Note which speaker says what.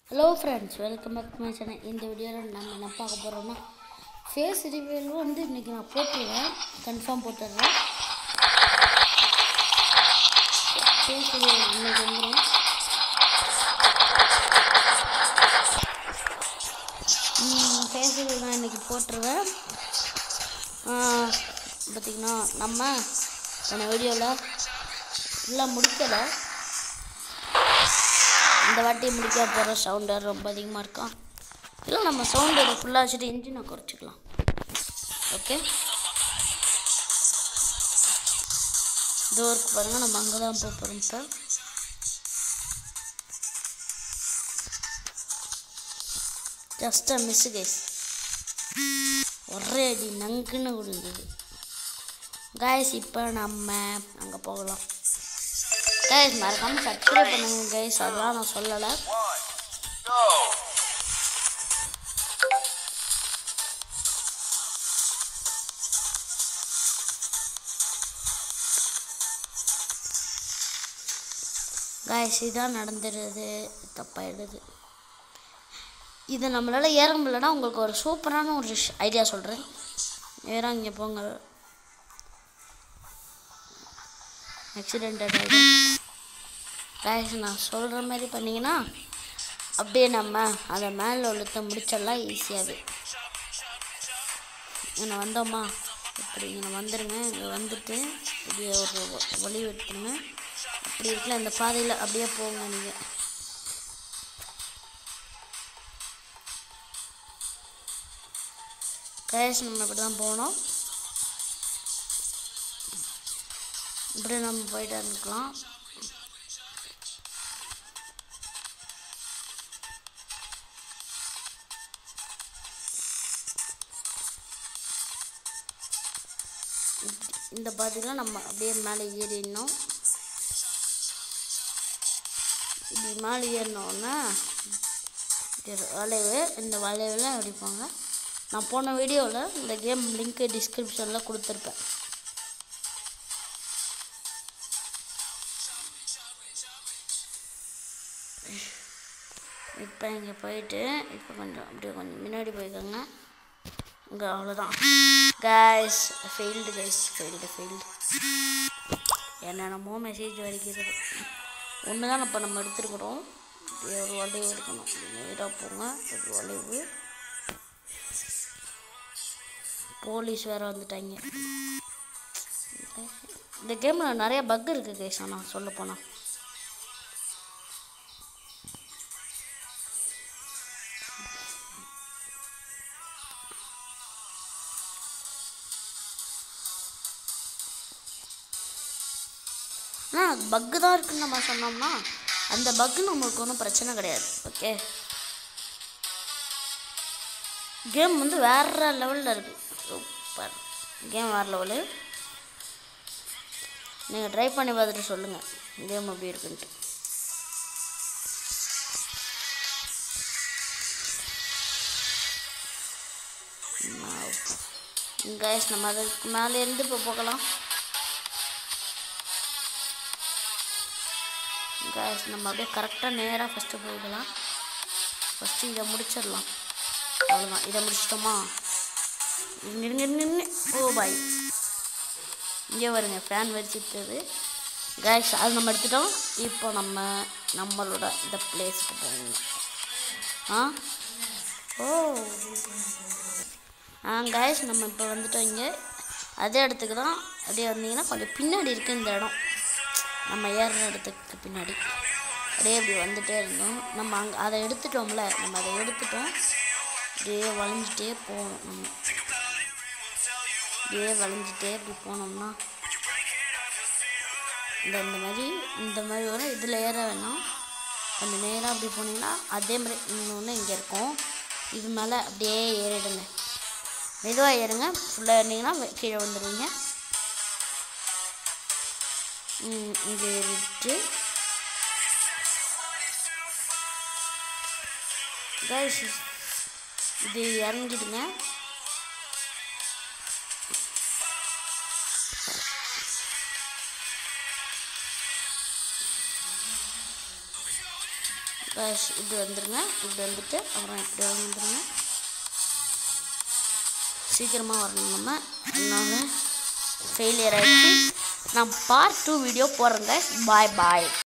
Speaker 1: Hello friends welcome back to my channel இந்த வீடியோவில் நம்ம என்ன பார்க்க போகிறோம்னா ஃபேஸ் ரிவியூவில் வந்து இன்றைக்கி நான் போட்டுருவேன் கன்ஃபார்ம் போட்டுடுறேன் ஃபேஸ் ரிவியூ இன்னைக்கு வந்துடும் ஃபேஸ் ரிவியூ நான் இன்றைக்கி போட்டுருவேன் பார்த்திங்கன்னா நம்ம போன வீடியோவில் ஃபுல்லாக முடிக்கலை இந்த வாட்டி முடிக்க போகிற சவுண்டு ரொம்ப அதிகமாக இருக்கும் இல்லை நம்ம சவுண்டு இதை ஃபுல்லாக வச்சுட்டு இன்ஜினை குறைச்சிக்கலாம் ஓகே டோருக்கு பாருங்கள் நம்ம அங்கே தான் போக போகிறோம் இப்போ ஜஸ்ட் அ மிஸ் கேஸ் ஒரே அடி நங்குன்னு விழுந்தது காய்ஸ் இப்போ நம்ம அங்கே போகலாம் கைஸ் மறக்காம சப்ஸ்கிரைப் பண்ணுங்க கைஸ் அதெல்லாம் நான் சொல்லலை
Speaker 2: Go!
Speaker 1: காய்ஸ் இதான் நடந்துடுது தப்பாயிடுது இது நம்மளால் ஏற முடியலன்னா உங்களுக்கு ஒரு சூப்பரான ஒரு ஐடியா சொல்கிறேன் நேராக இங்கே போங்க ஆக்சிடென்ட் ஆகிடும் காய்ஸ் நான் சொல்கிற மாதிரி பண்ணிங்கன்னா அப்படியே நம்ம அதை மேலே உள்ளத்தை முடிச்சிடலாம் ஈஸியாகவே இங்கே வந்தோமா இப்படி இங்கே வந்துடுங்க இங்கே வந்துட்டு இப்படியே ஒரு வ- வழி விட்டுருங்க அப்படி இருக்குல்ல இந்த பாதையில் அப்படியே போங்க நீங்கள் கேஷ் நம்ம இப்படி தான் போகணும் இப்படி நம்ம போயிட்டு இருக்கலாம் இந்த பாதையில் நம்ம அப்படியே மேலே ஏறிடணும் இப்படி மேலே ஏறினோன்னா வளைவு இந்த வளைவில் அப்படி போங்க நான் போன வீடியோவில் இந்த கேம் லிங்க்கு டிஸ்கிரிப்ஷனில் கொடுத்துருப்பேன் இப்போ இங்கே போயிட்டு இப்போ கொஞ்சம் அப்படியே கொஞ்சம் முன்னாடி போய்க்கோங்க இங்கே அவ்வளோதான் gas failed gas failed failed என்னென்னமோ மெசேஜ் வரைக்கிறது ஒன்று தான் இப்போ நம்ம எடுத்துருக்குறோம் இப்படி ஒரு வளைவு எடுக்கணும் நேராக போங்க ஒரு வளைவு போலீஸ் வேறு வந்துட்டாங்க இந்த கேமில் நிறைய பக் இருக்குது கேஸ் ஆனால் சொல்ல போனால் ஆனால் அது பக்கு தான் இருக்குன்னு நம்ம சொன்னோம்னா அந்த பக்கு நம்மளுக்கு ஒன்றும் பிரச்சனை கிடையாது ஓகே கேம் வந்து வேற லெவலில் இருக்குது சூப்பர் கேம் வேறு லெவலு நீங்கள் ட்ரை பண்ணி பார்த்துட்டு சொல்லுங்கள் கேம் எப்படி இருக்குன்ட்டு கைஸ் நம்ம அதுக்கு மேலே இருந்து இப்போ போகலாம் கைஸ் நம்ம அப்படியே கரெக்டாக நேராக ஃபஸ்ட்டு போய்க்கலாம் ஃபஸ்ட்டு இதை முடிச்சிடலாம் அவ்வளோதான் இதை முடிச்சிட்டோமா நின்று நின்று ஓ பாய் இங்கே வருங்க ஃபேன் வச்சுட்டது கேஸ் அது நம்ம எடுத்துட்டோம் இப்போ நம்ம நம்மளோட இந்த பிளேஸ்க்கு போகணும் ஆ ஓ ஆ கேஸ் நம்ம இப்போ வந்துட்டோம் இங்கே அதே இடத்துக்கு தான் அப்படியே வந்தீங்கன்னா கொஞ்சம் பின்னாடி இருக்குது இந்த இடம் நம்ம ஏறுற இடத்துக்கு பின்னாடி அப்படியே இப்படி வந்துட்டே இருந்தோம் நம்ம அங்கே அதை எடுத்துட்டோம்ல நம்ம அதை எடுத்துட்டோம் அப்படியே வளைஞ்சிட்டே போகணும் நம்ம அப்படியே வளைஞ்சிட்டே இப்படி போனோம்னா இந்த இந்த மாதிரி இந்த மாதிரி வரும் இதில் ஏற வேணாம் கொஞ்சம் நேராக அப்படி போனீங்கன்னா அதே மாதிரி இன்னொன்று இங்கே இருக்கும் இது மேலே அப்படியே ஏறிடுங்க மெதுவாக ஏறுங்க ஃபுல்லாக ஏறினீங்கன்னா வெ- கீழே வந்துடுவீங்க ம், இங்கே ஏறிட்டு கைஸ் இது இறங்கிடுங்க guys, இப்படி வந்துருங்க இப்படி வந்துட்டு அப்புறம் இப்படி வந்துருங்க சீக்கிரமாக வரணும் நம்ம அதனால ஃபெயிலியர் ஆயிடுச்சு நான் பார்ட் டூ வீடியோ போடுறேங்க பாய் பாய்